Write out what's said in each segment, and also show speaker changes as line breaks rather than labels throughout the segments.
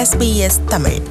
SBS Tamil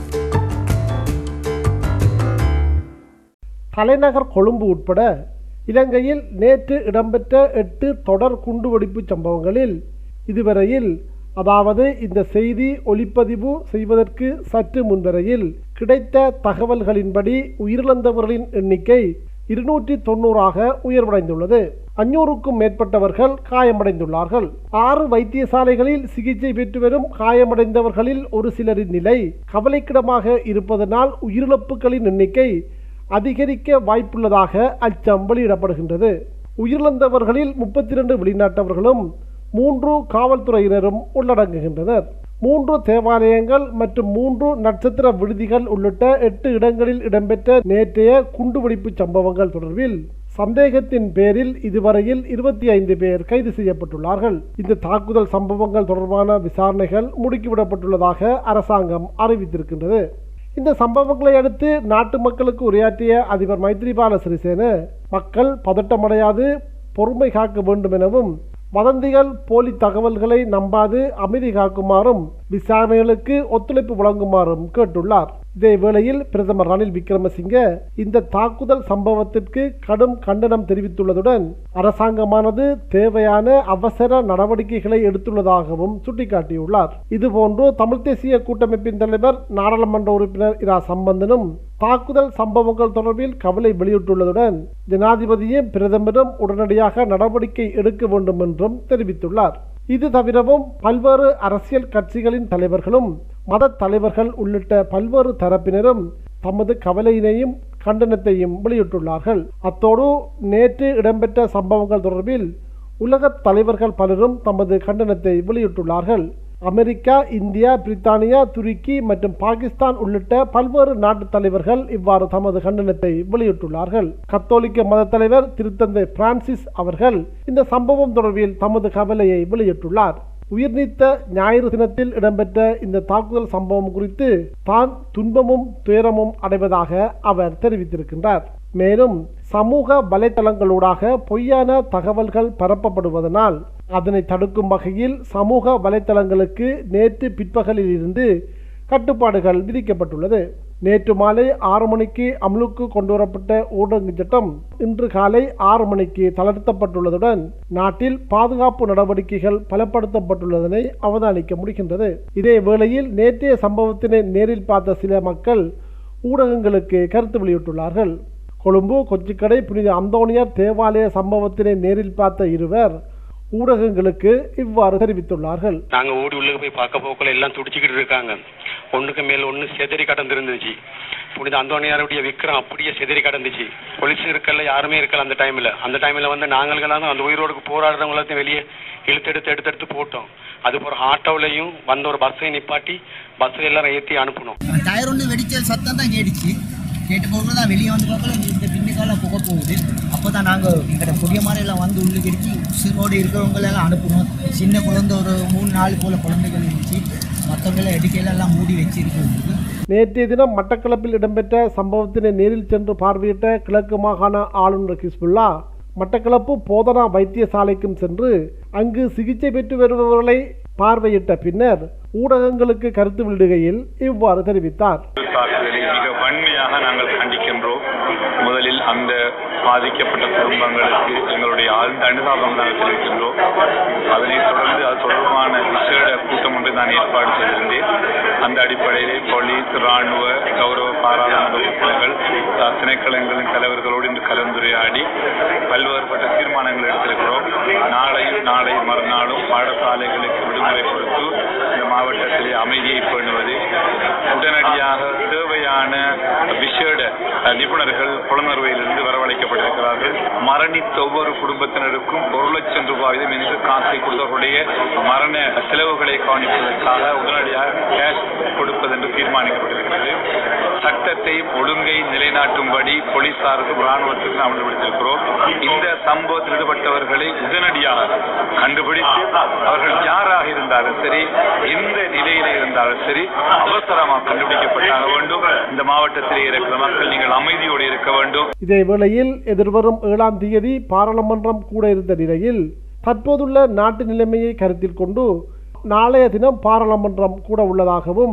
தலைநகர் கொழும்பு உட்பட இலங்கையில் நேற்று இடம்பெற்ற எட்டு தொடர் குண்டுவெடிப்பு சம்பவங்களில் இதுவரையில் அதாவது இந்த செய்தி ஒளிப்பதிவு செய்வதற்கு சற்று முன்வரையில் கிடைத்த தகவல்களின்படி உயிரிழந்தவர்களின் எண்ணிக்கை இருநூற்றி தொண்ணூறாக உயர்வடைந்துள்ளது அஞ்சூறுக்கும் மேற்பட்டவர்கள் காயமடைந்துள்ளார்கள் ஆறு வைத்தியசாலைகளில் சிகிச்சை பெற்று வரும் காயமடைந்தவர்களில் ஒரு சிலரின் நிலை கவலைக்கிடமாக இருப்பதனால் உயிரிழப்புகளின் எண்ணிக்கை அதிகரிக்க வாய்ப்புள்ளதாக அச்சம் வெளியிடப்படுகின்றது உயிரிழந்தவர்களில் முப்பத்தி இரண்டு வெளிநாட்டவர்களும் மூன்று காவல்துறையினரும் உள்ளடங்குகின்றனர் மூன்று தேவாலயங்கள் மற்றும் மூன்று நட்சத்திர விடுதிகள் உள்ளிட்ட எட்டு இடங்களில் இடம்பெற்ற நேற்றைய குண்டுவெடிப்பு சம்பவங்கள் தொடர்பில் சந்தேகத்தின் பேரில் இதுவரையில் இருபத்தி ஐந்து பேர் கைது செய்யப்பட்டுள்ளார்கள் இந்த தாக்குதல் சம்பவங்கள் தொடர்பான விசாரணைகள் முடுக்கிவிடப்பட்டுள்ளதாக அரசாங்கம் அறிவித்திருக்கின்றது இந்த சம்பவங்களை அடுத்து நாட்டு மக்களுக்கு உரையாற்றிய அதிபர் மைத்ரிபால சிறிசேன மக்கள் பதட்டமடையாது பொறுமை காக்க வேண்டும் எனவும் வதந்திகள் போலி தகவல்களை நம்பாது அமைதி காக்குமாறும் விசாரணைகளுக்கு ஒத்துழைப்பு வழங்குமாறும் கேட்டுள்ளார் இதே வேளையில் பிரதமர் ரணில் விக்ரமசிங்க இந்த தாக்குதல் சம்பவத்திற்கு கடும் கண்டனம் தெரிவித்துள்ளதுடன் அரசாங்கமானது தேவையான அவசர நடவடிக்கைகளை எடுத்துள்ளதாகவும் சுட்டிக்காட்டியுள்ளார் இதுபோன்று தமிழ் தேசிய கூட்டமைப்பின் தலைவர் நாடாளுமன்ற உறுப்பினர் இரா சம்பந்தனும் தாக்குதல் சம்பவங்கள் தொடர்பில் கவலை வெளியிட்டுள்ளதுடன் ஜனாதிபதியும் பிரதமரும் உடனடியாக நடவடிக்கை எடுக்க வேண்டும் என்றும் தெரிவித்துள்ளார் இது தவிரவும் பல்வேறு அரசியல் கட்சிகளின் தலைவர்களும் மத தலைவர்கள் உள்ளிட்ட பல்வேறு தரப்பினரும் தமது கவலையினையும் கண்டனத்தையும் வெளியிட்டுள்ளார்கள் அத்தோடு நேற்று இடம்பெற்ற சம்பவங்கள் தொடர்பில் உலகத் தலைவர்கள் பலரும் தமது கண்டனத்தை வெளியிட்டுள்ளார்கள் அமெரிக்கா இந்தியா பிரித்தானியா துருக்கி மற்றும் பாகிஸ்தான் உள்ளிட்ட பல்வேறு நாட்டு தலைவர்கள் இவ்வாறு தமது கண்டனத்தை வெளியிட்டுள்ளார்கள் கத்தோலிக்க மத தலைவர் திருத்தந்தை பிரான்சிஸ் அவர்கள் இந்த சம்பவம் தொடர்பில் தமது கவலையை வெளியிட்டுள்ளார் உயிர்நீத்த ஞாயிறு தினத்தில் இடம்பெற்ற இந்த தாக்குதல் சம்பவம் குறித்து தான் துன்பமும் துயரமும் அடைவதாக அவர் தெரிவித்திருக்கின்றார் மேலும் சமூக வலைத்தளங்களூடாக பொய்யான தகவல்கள் பரப்பப்படுவதனால் அதனை தடுக்கும் வகையில் சமூக வலைத்தளங்களுக்கு நேற்று பிற்பகலில் இருந்து கட்டுப்பாடுகள் விதிக்கப்பட்டுள்ளது நேற்று மாலை ஆறு மணிக்கு அமலுக்கு கொண்டுவரப்பட்ட ஊடக சட்டம் இன்று காலை ஆறு மணிக்கு தளர்த்தப்பட்டுள்ளதுடன் நாட்டில் பாதுகாப்பு நடவடிக்கைகள் பலப்படுத்தப்பட்டுள்ளதனை அவதானிக்க முடிகின்றது இதே வேளையில் நேற்றைய சம்பவத்தினை நேரில் பார்த்த சில மக்கள் ஊடகங்களுக்கு கருத்து வெளியிட்டுள்ளார்கள் கொழும்பு கொச்சிக்கடை புனித அந்தோனியார் தேவாலய சம்பவத்தினை நேரில் பார்த்த இருவர் ஊடகங்களுக்கு இவ்வாறு தெரிவித்துள்ளார்கள்
நாங்க ஓடி உள்ள போய் பார்க்க போக்குள்ள எல்லாம் துடிச்சுக்கிட்டு இருக்காங்க ஒண்ணுக்கு மேல ஒண்ணு செதறி கடந்திருந்துச்சு புனித அந்தோனியாருடைய விக்ரம் அப்படியே செதறி கடந்துச்சு போலீஸ் இருக்கல யாருமே இருக்கல அந்த டைம்ல அந்த டைம்ல வந்து நாங்களும் அந்த உயிரோடுக்கு போராடுறவங்களையும் வெளியே இழுத்தெடுத்து எடுத்தெடுத்து போட்டோம் அது போற ஆட்டோவிலையும் வந்த ஒரு பஸ்ஸை நிப்பாட்டி பஸ் எல்லாரும் ஏத்தி அனுப்பணும்
டயர் ஒன்று வெடிச்ச சத்தம் தான் கேட்டுச்சு கேட்டு போகிறது தான் வெளியே வந்து பார்க்கல இந்த பின்னுக்கால புகை போகுது அப்போ தான் நாங்கள் எங்கள்கிட்ட புதிய எல்லாம் வந்து உள்ளுக்கு இடிச்சு உசுரோடு இருக்கிறவங்களெல்லாம் அனுப்பணும் சின்ன குழந்தை ஒரு மூணு நாலு போல் குழந்தைகள் இருந்துச்சு மற்றவங்கள எடுக்கையில எல்லாம் மூடி வச்சிருக்கு
நேற்றைய தினம் மட்டக்களப்பில் இடம்பெற்ற சம்பவத்தினை நேரில் சென்று பார்வையிட்ட கிழக்கு மாகாண ஆளுநர் கிஸ்புல்லா மட்டக்களப்பு போதனா வைத்தியசாலைக்கும் சென்று அங்கு சிகிச்சை பெற்று வருபவர்களை பார்வையிட்ட பின்னர் ஊடகங்களுக்கு கருத்து வெளியிடுகையில் இவ்வாறு தெரிவித்தார்
தாக்குதலை மிக வன்மையாக நாங்கள் கண்டிக்கின்றோம் முதலில் அந்த பாதிக்கப்பட்ட குடும்பங்களுக்கு எங்களுடைய ஆழ்ந்த அனுதாபம் நாங்கள் தெரிவிக்கின்றோம் அதனைத் தொடர்ந்து அது தொடர்பான விசேட கூட்டம் ஒன்று நான் ஏற்பாடு செய்திருந்தேன் அந்த அடிப்படையிலே போலீஸ் ராணுவ கௌரவ பாராளுமன்ற உறுப்பினர்கள் அஹ், திணைக்களங்களின் தலைவர்களோடு இன்று கலந்துரையாடி பல்வேறுபட்ட தீர்மானங்கள் எடுத்திருக்கிறோம் நாளையும் நாளை மறுநாளும் பாடசாலைகளுக்கு விடுமுறை கொடுத்து இந்த மாவட்டத்திலே அமைதியை பேணுவது உடனடியாக தேவையான விசேட அஹ், நிபுணர்கள் புலனறுவையிலிருந்து வரவழைக்கப்பட்டிருக்கிறார்கள் மரணித்த ஒவ்வொரு குடும்பத்தினருக்கும் ஒரு லட்சம் ரூபாய் வீதம் என்று காசை கொடுத்தவர்களுடைய மரண செலவுகளை கவனிப்பதற்காக உடனடியாக கேஷ் கொடுப்பது என்று தீர்மானிக்கப்பட்டிருக்கிறது சட்டத்தை ஒழுங்கை நிலைநாட்டும்படி போலீசாருக்கும் ராணுவத்துக்கும் நாம் விடுத்திருக்கிறோம் இந்த சம்பவத்தில் ஈடுபட்டவர்களை உடனடியாக கண்டுபிடித்து அவர்கள் யாராக இருந்தாலும் சரி எந்த நிலையில இருந்தாலும் சரி அவசரமாக கண்டுபிடிக்கப்பட்டாக வேண்டும் இந்த மாவட்டத்திலே இருக்கிற மக்கள் நீங்கள் அமைதியோடு இருக்க வேண்டும்
இதே வேளையில் எதிர்வரும் ஏழாம் தேதி பாராளுமன்றம் கூட இருந்த நிலையில் தற்போதுள்ள நாட்டு நிலைமையை கருத்தில் கொண்டு நாளைய தினம் பாராளுமன்றம் கூட உள்ளதாகவும்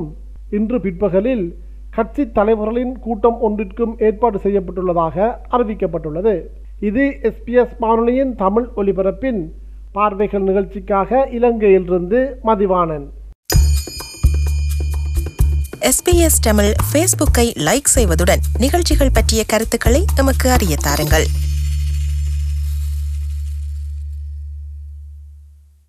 இன்று பிற்பகலில் கட்சி தலைவர்களின் கூட்டம் ஒன்றிற்கும் ஏற்பாடு செய்யப்பட்டுள்ளதாக அறிவிக்கப்பட்டுள்ளது இது எஸ்பிஎஸ் வானொலியின் தமிழ் ஒலிபரப்பின் பார்வைகள் நிகழ்ச்சிக்காக இலங்கையிலிருந்து மதிவாணன்
எஸ்பிஎஸ் தமிழ் ஃபேஸ்புக்கை லைக் செய்வதுடன் நிகழ்ச்சிகள் பற்றிய கருத்துக்களை எமக்கு அறிய தாருங்கள்